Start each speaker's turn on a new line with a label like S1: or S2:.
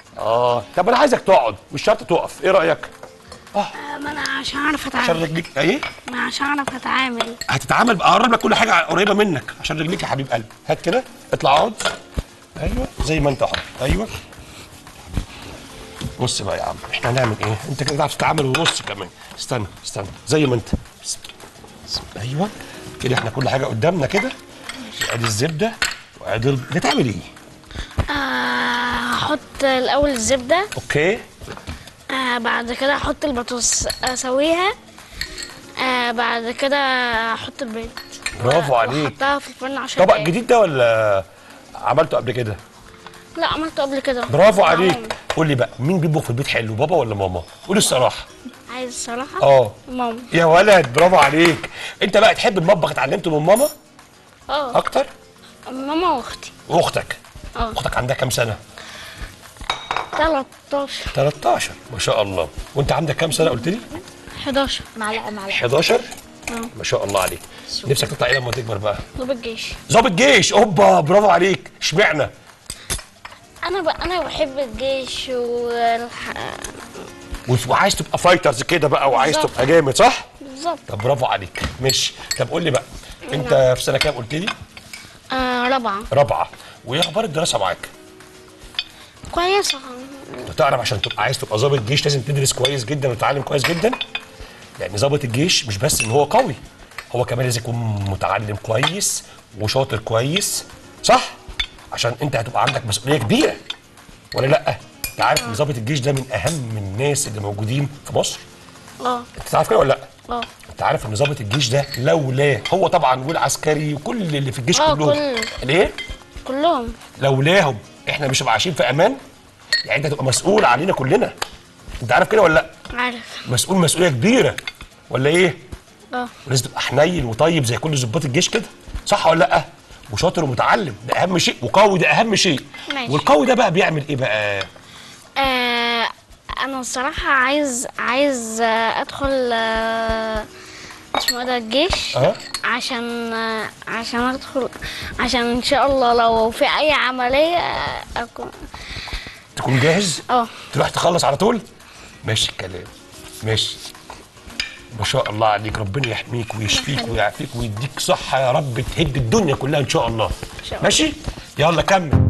S1: اه طب انا عايزك تقعد مش شرط تقف ايه رايك
S2: آه، ما انا عشان اعرف
S1: عشان
S2: اتعامل
S1: رجليك ايه
S2: ما عشان اعرف اتعامل
S1: هتتعامل بقى اقرب لك كل حاجه قريبه منك عشان رجليك يا حبيب قلبي هات كده اطلع اقعد ايوه زي ما انت اهو ايوه بص بقى يا عم احنا هنعمل ايه انت كده تعرف تتعامل ونص كمان استنى استنى زي ما انت بس- بس- ايوه كده احنا كل حاجه قدامنا كده ادي الزبده وادي ال- بتعمل ايه
S2: آه، هحط الاول الزبده
S1: اوكي
S2: آه بعد كده احط البطاطس اسويها آه بعد كده احط البيض
S1: برافو عليك
S2: احطها في الفرن 10
S1: طبق
S2: دقايق.
S1: جديد ده ولا عملته قبل كده
S2: لا عملته قبل كده
S1: برافو
S2: مع
S1: عليك
S2: ماما.
S1: قول لي بقى مين بيطبخ في البيت حلو بابا ولا ماما قول الصراحه
S2: عايز الصراحه
S1: اه
S2: ماما
S1: يا ولد برافو عليك انت بقى تحب المطبخ اتعلمته من ماما
S2: اه
S1: اكتر
S2: ماما واختي
S1: واختك
S2: اه
S1: اختك عندها كام سنه
S2: 13
S1: 13 ما شاء الله وانت عندك كام سنه قلت لي
S2: 11 معلقه معلقه
S1: 11 ما شاء الله عليك نفسك تطلع ايه لما تكبر بقى
S2: ضرب الجيش
S1: ضابط جيش اوبا برافو عليك اشمعنى
S2: انا ب... انا بحب الجيش والح...
S1: وعايز تبقى فايترز كده بقى وعايز
S2: بالظبط.
S1: تبقى جامد صح
S2: بالظبط
S1: طب برافو عليك ماشي طب قول لي بقى انت في سنه كام قلت لي
S2: آه رابعه
S1: رابعه وايه اخبار الدراسه معاك
S2: كويسه
S1: انت تعرف عشان تبقى عايز تبقى ضابط جيش لازم تدرس كويس جدا وتتعلم كويس جدا لان ضابط الجيش مش بس ان هو قوي هو كمان لازم يكون متعلم كويس وشاطر كويس صح عشان انت هتبقى عندك مسؤوليه كبيره ولا لا انت عارف ان ضابط الجيش ده من اهم الناس اللي موجودين في مصر
S2: اه
S1: انت تعرف كده ولا لا
S2: اه
S1: انت عارف ان ضابط الجيش ده لولاه هو طبعا والعسكري وكل اللي في الجيش
S2: اه،
S1: كلهم
S2: كل-
S1: ليه
S2: كلهم
S1: لولاهم احنا مش هنبقى عايشين في امان يعني انت هتبقى مسؤول علينا كلنا انت عارف كده ولا لا
S2: عارف
S1: مسؤول مسؤوليه كبيره ولا ايه
S2: اه
S1: ولازم تبقى حنين وطيب زي كل ضباط الجيش كده صح ولا لا وشاطر ومتعلم ده اهم شيء وقوي ده اهم شيء
S2: ماشي.
S1: والقوي ده بقى بيعمل ايه بقى
S2: آه انا الصراحه عايز عايز آه، ادخل آه اسمه إيه ده الجيش
S1: اه
S2: عشان آه، عشان ادخل عشان ان شاء الله لو في اي عمليه آه، اكون
S1: تكون جاهز
S2: اه
S1: تروح تخلص على طول ماشي الكلام ماشي ما شاء الله عليك ربنا يحميك ويشفيك ويعافيك ويديك صحه يا رب تهد الدنيا كلها ان شاء الله
S2: شاء الله.
S1: ماشي يلا كمل